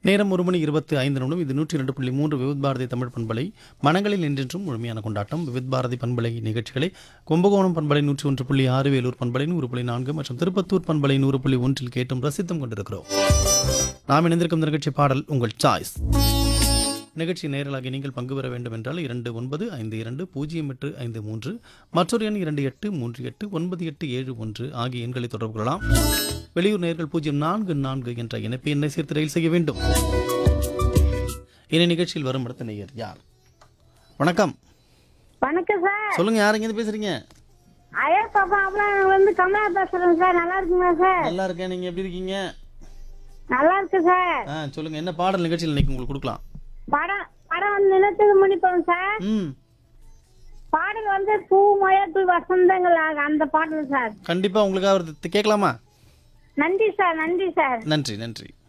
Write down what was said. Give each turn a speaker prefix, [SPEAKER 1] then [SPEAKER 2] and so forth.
[SPEAKER 1] நேரம் ஒரு மணி இருபத்தி ஐந்து நிமிடம் இது நூற்றி இரண்டு புள்ளி மூன்று விவித் பாரதி தமிழ் பண்பலை மனங்களில் என்றென்றும் முழுமையான கொண்டாட்டம் விவித் பாரதி பண்பலை நிகழ்ச்சிகளை கும்பகோணம் பண்பலை நூற்றி ஒன்று புள்ளி ஆறு வேலூர் பண்பலை நூறு புள்ளி நான்கு மற்றும் திருப்பத்தூர் பண்பலை நூறு புள்ளி ஒன்றில் கேட்டும் ரசித்தும் கொண்டிருக்கிறோம் நாம் இணைந்திருக்கும் இந்த நிகழ்ச்சி பாடல் உங்கள் சாய்ஸ் நிகழ்ச்சி நேரலாகி நீங்கள் பங்கு பெற வேண்டும் என்றால் இரண்டு ஒன்பது ஐந்து இரண்டு பூஜ்ஜியம் எட்டு ஐந்து மூன்று மற்றொரு எண் இரண்டு எட்டு மூன்று எட்டு ஒன்பது எட்டு ஏழு ஒன்று ஆகிய எண்களை தொடர்பு கொள்ளலாம் வெளியூர் நேர்கள் பூஜ்ஜியம் நான்கு நான்கு என்ற இணைப்பு எண்ணை சேர்த்து ரயில் செய்ய வேண்டும் இனி நிகழ்ச்சியில் வரும் அடுத்த நேயர் யார் வணக்கம்
[SPEAKER 2] வணக்கம் சார்
[SPEAKER 1] சொல்லுங்க யாருங்க இருந்து பேசுறீங்க
[SPEAKER 2] ஐயா பாப்பா அப்புறம் வந்து கமலா பேசுறேன் சார் நல்லா இருக்குங்களா சார்
[SPEAKER 1] நல்லா இருக்கேன் நீங்க எப்படி இருக்கீங்க
[SPEAKER 2] நல்லா இருக்கு சார்
[SPEAKER 1] ஆ சொல்லுங்க என்ன பாடல் நிகழ்ச்சியில் இன்னைக்கு உங்களுக்கு கொடுக்கலாம்
[SPEAKER 2] படம் படம் வந்து நிலத்துக்கு முடிப்போம் சார்
[SPEAKER 1] ம்
[SPEAKER 2] பாடல் வந்து பூ மழைக்குள் வசந்தங்கள் ஆக- அந்த பாடல் சார்
[SPEAKER 1] கண்டிப்பா உங்களுக்காக ஒரு கேட்கலாமா
[SPEAKER 2] நன்றி சார் நன்றி சார்
[SPEAKER 1] நன்றி நன்றி